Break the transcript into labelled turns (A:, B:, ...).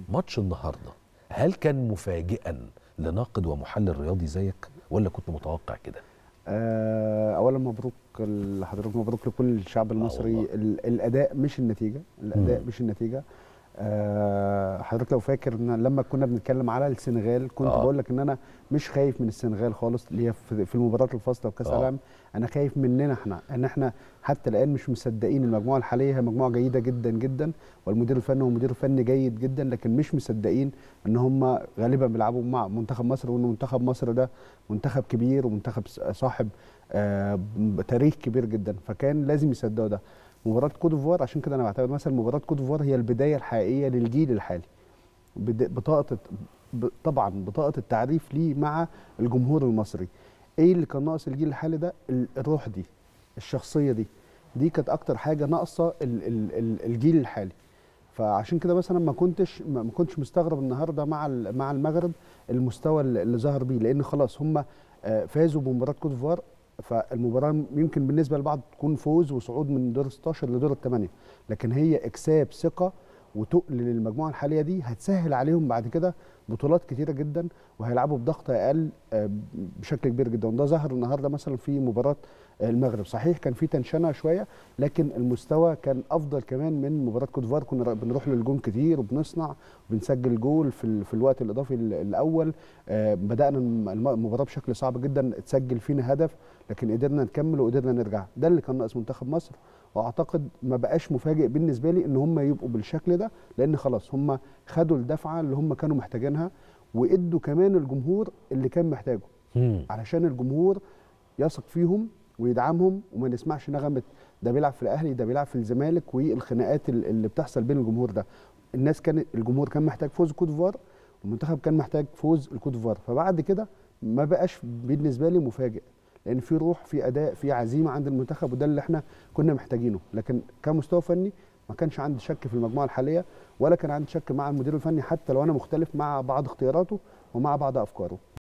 A: ماتش النهارده هل كان مفاجئا لناقد ومحلل رياضي زيك ولا كنت متوقع كده
B: آه، اولا مبروك لحضرتك مبروك لكل الشعب المصري
A: والله.
B: ال- الاداء مش النتيجه الاداء
A: مم.
B: مش النتيجه آه، حضرتك لو فاكر ان لما كنا بنتكلم على السنغال كنت
A: آه.
B: بقول لك ان انا مش خايف من السنغال خالص اللي هي في في المباراه الفاصله بكاس
A: آه.
B: العالم انا خايف مننا احنا ان احنا حتى الان مش مصدقين المجموعه الحاليه هي مجموعه جيده جدا جدا والمدير الفني هو مدير فني جيد جدا لكن مش مصدقين ان هم غالبا بيلعبوا مع منتخب مصر وان منتخب مصر ده منتخب كبير ومنتخب س- صاحب آه، تاريخ كبير جدا فكان لازم يصدقوا ده مباراه كوت ديفوار عشان كده انا بعتبر مثلا مباراه كوت ديفوار هي البدايه الحقيقيه للجيل الحالي بد- بطاقه ب- طبعا بطاقه التعريف ليه مع الجمهور المصري ايه اللي كان ناقص الجيل الحالي ده ال- الروح دي الشخصيه دي دي كانت اكتر حاجه ناقصه ال- ال- ال- الجيل الحالي فعشان كده مثلا ما كنتش ما ما كنتش مستغرب النهارده مع ال- مع المغرب المستوى اللي اللي ظهر بيه لان خلاص هم فازوا بمباراه كوت ديفوار فالمباراه يمكن بالنسبه لبعض تكون فوز وصعود من دور 16 لدور الثمانيه لكن هي اكساب ثقه وتقل للمجموعه الحاليه دي هتسهل عليهم بعد كده بطولات كتيره جدا وهيلعبوا بضغط اقل آه، بشكل كبير جدا وده ظهر النهارده مثلا في مباراه آه، المغرب صحيح كان في تنشنه شويه لكن المستوى كان افضل كمان من مباراه كوت ديفوار كنا بنروح للجون كتير وبنصنع وبنسجل جول في ال- في الوقت الاضافي ال- الاول آه، بدانا الم- الم- المباراه بشكل صعب جدا اتسجل فينا هدف لكن قدرنا نكمل وقدرنا نرجع ده اللي كان ناقص منتخب مصر واعتقد ما بقاش مفاجئ بالنسبه لي ان هم يبقوا بالشكل ده لان خلاص هم خدوا الدفعه اللي هم كانوا محتاجينها وادوا كمان الجمهور اللي كان محتاجه
A: مم.
B: علشان الجمهور يثق فيهم ويدعمهم وما نسمعش نغمه ده بيلعب في الاهلي ده بيلعب في الزمالك والخناقات ال- اللي بتحصل بين الجمهور ده الناس كان الجمهور كان محتاج فوز كوت ديفوار والمنتخب كان محتاج فوز الكوت ديفوار فبعد كده ما بقاش بالنسبه لي مفاجئ لان في روح في اداء في عزيمه عند المنتخب وده اللي احنا كنا محتاجينه لكن كمستوى فني ما كانش عندي شك في المجموعه الحاليه ولا كان عندي شك مع المدير الفني حتى لو انا مختلف مع بعض اختياراته ومع بعض افكاره